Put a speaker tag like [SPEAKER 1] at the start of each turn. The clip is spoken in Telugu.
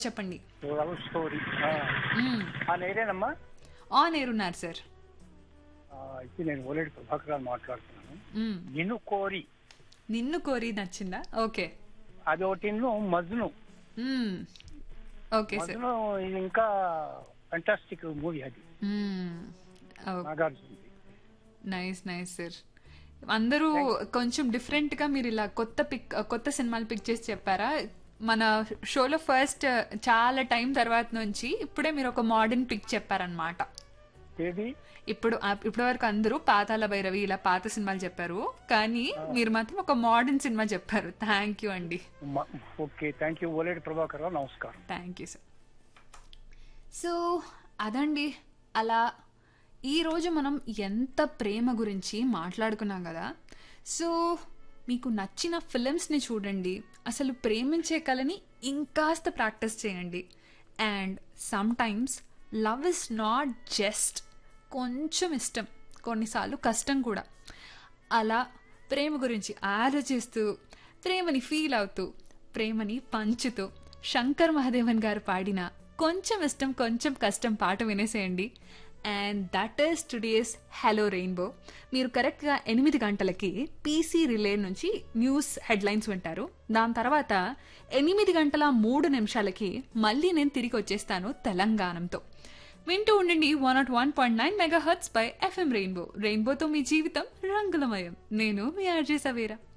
[SPEAKER 1] చెప్పండి
[SPEAKER 2] లవ్ స్టోరీ
[SPEAKER 1] మ్మ్.
[SPEAKER 2] ఆ నేరేనమ్మా
[SPEAKER 1] ఆన్ ఎయిర్ ఉన్నారు సార్
[SPEAKER 2] ఆ, అయితే నేను ఓలేడు ప్రభాకర్ గారు మాట్లాడుతున్నాను
[SPEAKER 1] మ్మ్.
[SPEAKER 2] నిన్ను కోరి
[SPEAKER 1] నిన్ను కోరి నచ్చిందా ఓకే
[SPEAKER 2] అది ఒకటి మజ్ను
[SPEAKER 1] మ్మ్. ఓకే సార్
[SPEAKER 2] మజ్ను ఇది ఇంకా ఫంటాస్టిక్ మూవీ అది
[SPEAKER 1] మ్మ్. ఓ-
[SPEAKER 2] నాగార్జున
[SPEAKER 1] నైస్ నైస్ సార్ అందరూ కొంచెం డిఫరెంట్ గా మీరు ఇలా కొత్త పిక్ కొత్త సినిమాలు పిక్ చేసి చెప్పారా మన షోలో ఫస్ట్ చాలా టైం తర్వాత నుంచి ఇప్పుడే మీరు ఒక మోడర్న్ పిక్ చెప్పారనమాట
[SPEAKER 2] ఏది
[SPEAKER 1] ఇప్పుడు ఇప్పటి వరకు అందరూ పాతాల భైరవి ఇలా పాత సినిమాలు చెప్పారు కానీ మీరు మాత్రం ఒక మోడర్న్ సినిమా చెప్పారు థ్యాంక్ యూ అండి
[SPEAKER 2] మ- ఓకే థ్యాంక్ యూ ఓలేడు ప్రభాకర్ రావు నమస్కారం
[SPEAKER 1] థ్యాంక్ యూ సార్ సో అదండి అలా ఈరోజు మనం ఎంత ప్రేమ గురించి మాట్లాడుకున్నాం కదా సో మీకు నచ్చిన ఫిలిమ్స్ని చూడండి అసలు ప్రేమించే కళని ఇంకాస్త ప్రాక్టీస్ చేయండి and some times love is not just కొంచెం ఇష్టం కొన్నిసార్లు కష్టం కూడా అలా ప్రేమ గురించి ఆలోచిస్తూ ప్రేమని ఫీల్ అవుతూ ప్రేమని పంచుతూ శంకర్ మహాదేవన్ గారు పాడిన కొంచెం ఇష్టం కొంచెం కష్టం పాట వినేసేయండి and that is today's hello rainbow మీరు కరెక్ట్గా ఎనిమిది గంటలకి పీసీ రిలే నుంచి న్యూస్ హెడ్లైన్స్ వింటారు దాని తర్వాత ఎనిమిది గంటల మూడు నిమిషాలకి మళ్ళీ నేను తిరిగి వచ్చేస్తాను తెలంగాణంతో వింటూ ఉండండి one nought one point nine megahertz by FM rainbow రెయిన్బోతో మీ జీవితం రంగులమయం నేను మీ ఆర్జే సవేరా